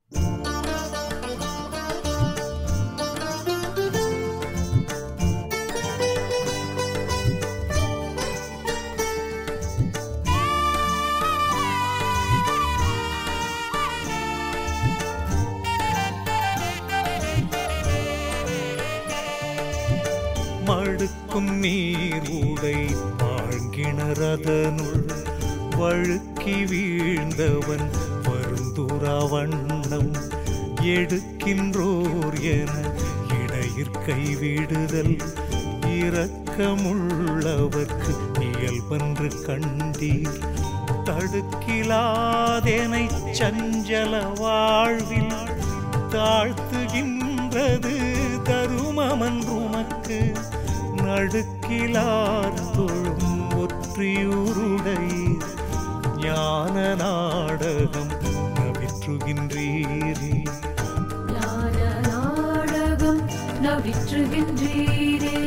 மடுக்கும் நீர் உடை பாழ்கிணரதனுள் வழுக்கி வீழ்ந்தவன் வருந்துரா வண்ணம் எடுக்கின்றோர் என இடையிற் கைவிடுதல் இரக்கமுள்ளவர்க்கு இயல்பன்று கண்டீர் தடுக்கிலாதெனை சஞ்சல வாழ்வில் தாழ்த்துகின்றது தருமமன்றுமக்கு நடுக்கிலார் தொழும் ஒற்றியூருடை ஞான நாடகம் நவிற்றுகின்றீரே ஞான நாடகம் நவிற்றுகின்றீரே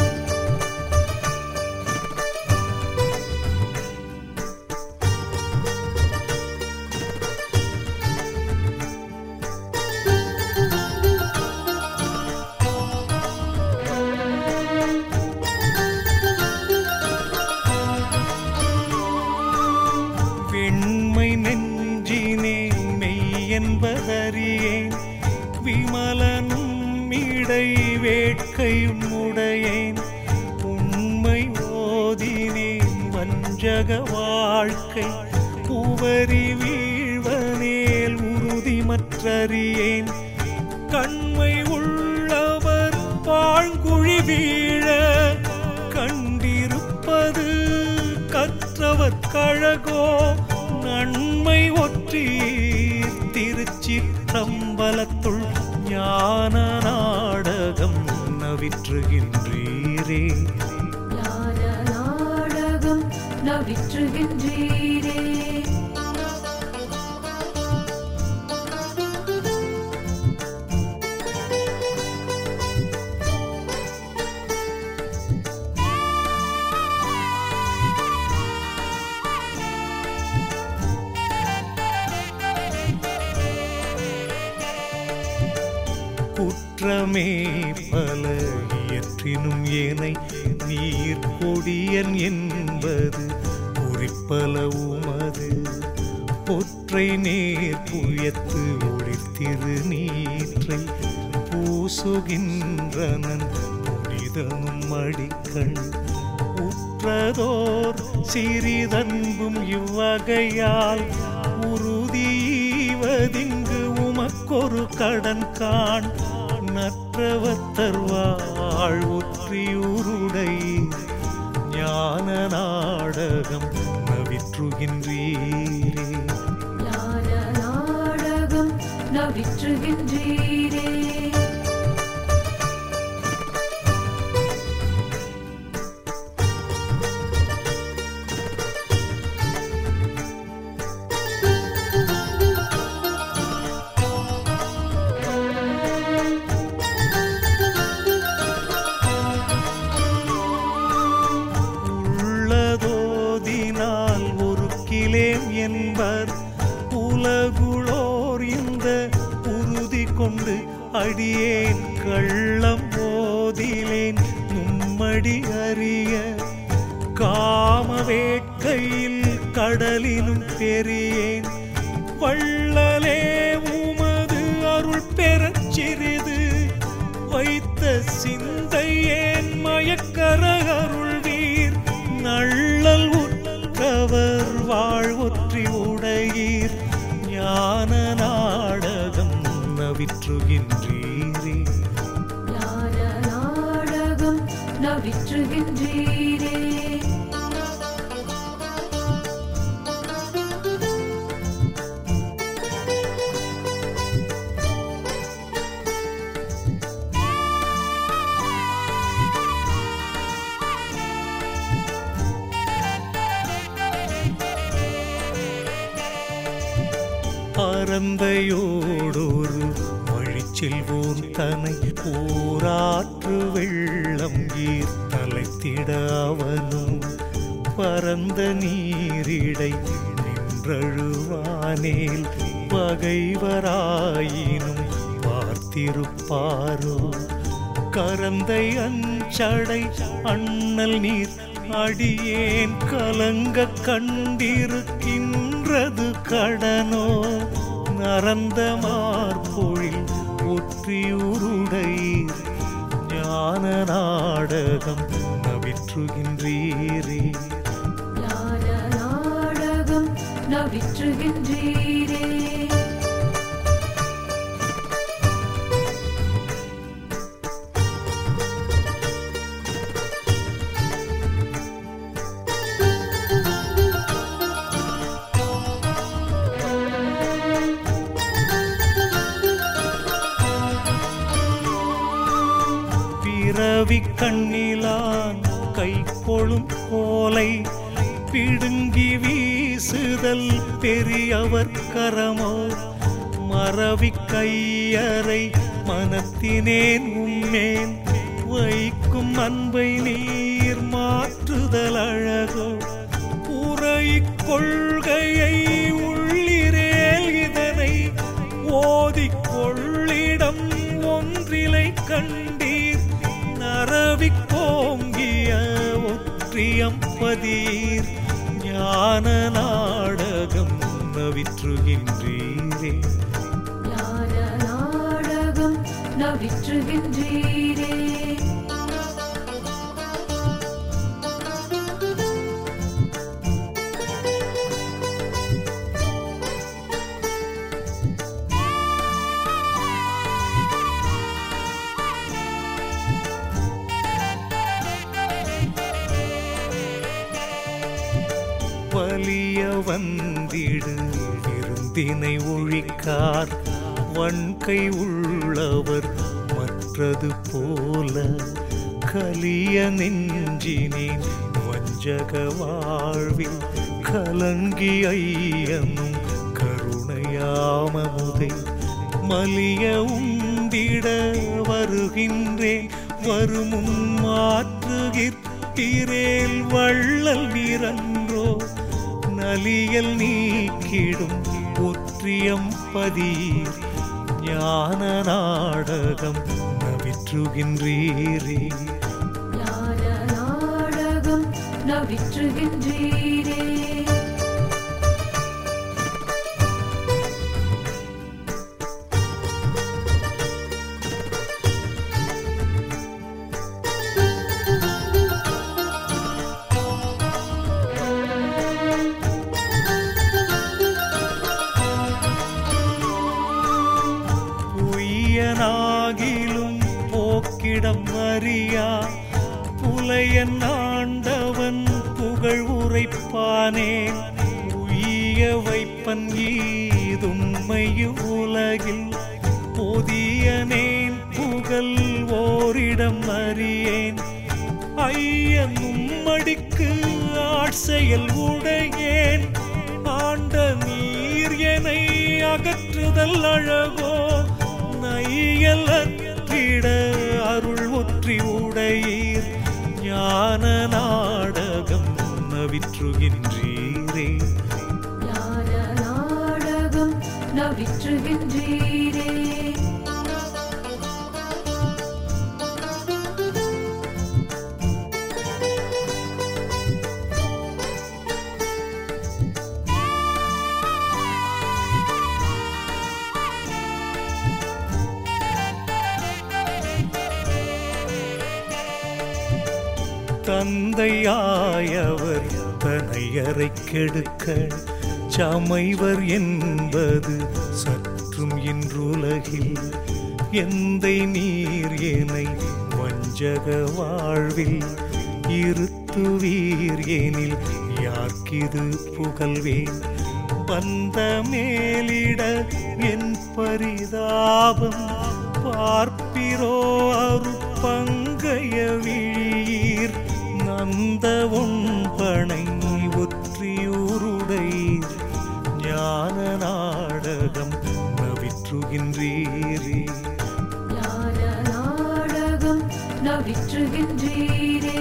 வெண்மை நெஞ்சினே மெய் என்பதறியேன் விமலனும் இடை வேட்கையும் உடையேன் உண்மை ஓதினேன் வஞ்சக வாழ்க்கை உவரி வீழ்வனேல் உறுதிமற்றறியேன் கண்மை உள்ளவர் பாழ்குழி வீழ கண்டிருப்பது கற்றவர் கழகோ நன்மை ஒற்றீர் திருச்சிற்றம்பலத்துள் ஞான நாடகம் நவிற்றுகின்றீரே ஞான நாடகம் நவிற்றுகின்றீரே குற்றமே பல இயற்றினும் ஏனை நீர் கொடியன் என்பது குறிப்பல உமது பொற்றை நேர் புயத்து ஒளிர்த்திரு நீற்றை பூசுகின்றனன் புனிதனும் அடிக்கண் உற்றதோர் சிறிதன்பும் இவ்வகையால் உறுதிவதிங்கு உமக்கொரு கடன் காண் நற்றவத்தர் வாழ்வுற்றியூருடை ஞான நாடகம் நவிற்றுகின்றீரே ஞான நாடகம் நவிற்றுகின்றீரே உள்ளதோதினால் ஒரு கிலேம் என்பர் உலகுளோர் இந்த உறுதி கொண்டு அடியேன் கள்ளம் போதிலேன் நும்மடி அறிய காம வேட்கையில் கடலிலும் பெரியேன் வள்ளலே உமது அருள் பெறச் சிறிது வைத்த சிந்தையேன் மயக்கர அருள்வீர் நள்ளல் உற்றவர் வாழ்வொற்றி உடையீர் ஞான நாடகம் நவிற்றுகின்றீரே ஞான நாடகம் நவிற்றுகின்றீரே பரந்தையோடொரு வழி செல்வோன் தனை போராற்று வெள்ளம் ஈர் தலைத்திட அவனும் பரந்த நீரிடை நின்றழுவானேல் பகைவராயினும் பார்த்திருப்பாரோ கரந்தை அஞ்சடை அண்ணல் நீர் அடியேன் கலங்க கண்டிருக்கின்றது கடனோ நரந்த மார்பொழில் ஒற்றியுருடையீர் ஞான நாடகம் நவிற்றுகின்றீரே ஞான நாடகம் நவிற்றுகின்றீரே பிறவி கண்ணிலான் கை கொழும் கோலை பிடுங்கி வீசுதல் பெரியவர் கரமோ மறவி கையறை மனத்தினேன் உம்மேல் வைக்கும் அன்பை நீர் மாற்றுதல் அழகோ உரை கொள்கையை உள்ளிரேல் இதனை ஓதிக் கொள்ளிடம் ஒன்றிலை கண்டீர் நரவிக் கோங்கிய ஒற்றியம்பதீர் ஞான நாடகம் நவிற்றுகின்றீரே ஞான நாடகம் நவிற்றுகின்றீரே வலிய வந்திடு விருந்தினை ஒழிக்கார் வன்கை உள்ளவர் மற்றது போல கலிய நெஞ்சினேன் வஞ்சக வாழ்வில் கலங்கி ஐயனும் கருணையாமமுதை மலிய உண்டிட வருகின்றேன் வருமுன் மாற்றுகிறேல் வள்ளல் நிறன்றோ நலியல் நீக்கிடும் ஒற்றியம் பதிர் ஞான நாடகம் நவிற்றுகின்றீரே ஞான நாடகம் நவிற்றுகின்றீரே பொய்யனாகிலும் போக்கிடம் அறியா புலையன் ஆண்டவன் புகழ் உரைப்பானேன் உய்ய வைப்பன் ஈதுண்மையு உலகில் பொதியனேன் புகழ் ஓரிடம் அறியேன் ஐயன் உம்மடிக்கு ஆட்செயல் உடையேன் ஆண்ட நீர் எனை அகற்றுதல் அழகோ நையல் அற்றிட அருள் ஒற்றி உடையீர் ஞான நாடகம் நவிற்றுகின்றீரே ஞான நாடகம் நவிற்றுகின்றீரே தந்தையாயவர் தனையறை கெடுக்க சமைவர் என்பது சற்றும் இன்றுலகில் எந்தை நீர் எனை வஞ்சக வாழ்வில் இருத்துவீர் எனில் யார்க்கிது புகழ்வேன் வந்த மேலிட என் பரிதாபம் பார்ப்பிரோ அருப்பங்கைய விழியீர் நந்த ஒன்பனை ஒற்றியூருடையீர் ஞான நாடகம் நவிற்றுகின்றீரே ஞான நாடகம் நவிற்றுகின்றீரே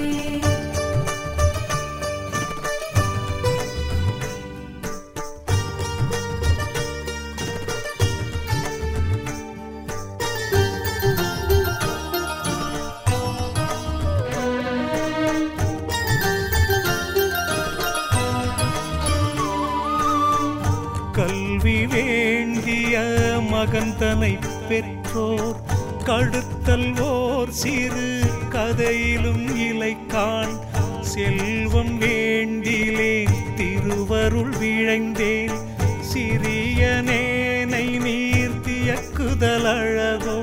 கல்வி வேண்டிய மகன் தனை பெற்றோர் கடுத்தல் ஓர் சிறு கதையிலும் இலை காண் செல்வம் வேண்டிலேன் திருவருள் விழைந்தேன் சிறியனேனை நீர்த்தியக்குதல் அழகோ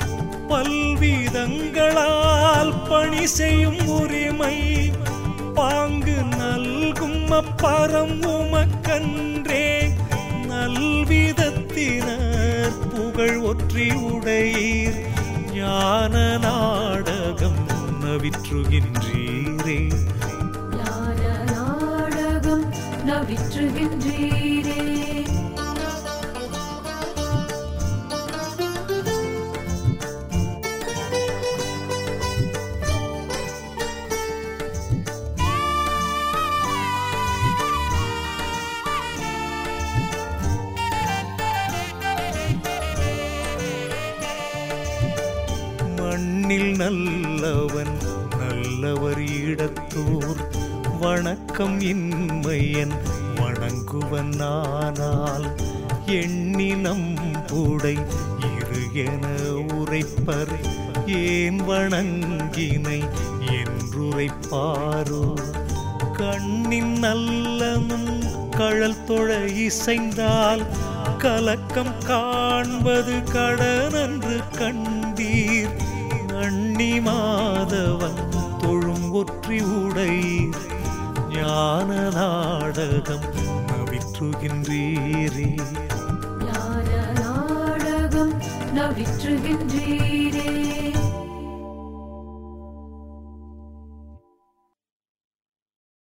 பல்விதங்களால் பணி செய்யும் உரிமை பாங்கு நல்கும் அப்பறம் உமக்கன்றே நல்விதத்தினர் புகழ் ஒற்றி உடையீர் ஞான நாடகம் நவிற்றுகின்றீரே ஞான நாடகம் நவிற்றுகின்றீரே மண்ணில் நல்லவன் நல்லவர் இடத்தோர் வணக்கம் இன்மையன் வணங்குவன் ஆனால் எண்ணினம் புடை இரு என உரைப்பர் ஏன் வணங்கினை என்றுரைப்பாரோ கண்ணின் நல்லனும் கழல் தொழ இசைந்தால் கலக்கம் காண்பது கடனன்று கண்டீர் அண்ணி மாதவன் தொழும் ஒற்றி உடையீர் ஞான நாடகம் நவிற்றுகின்றீரே ஞான நாடகம் நவிற்றுகின்றீரே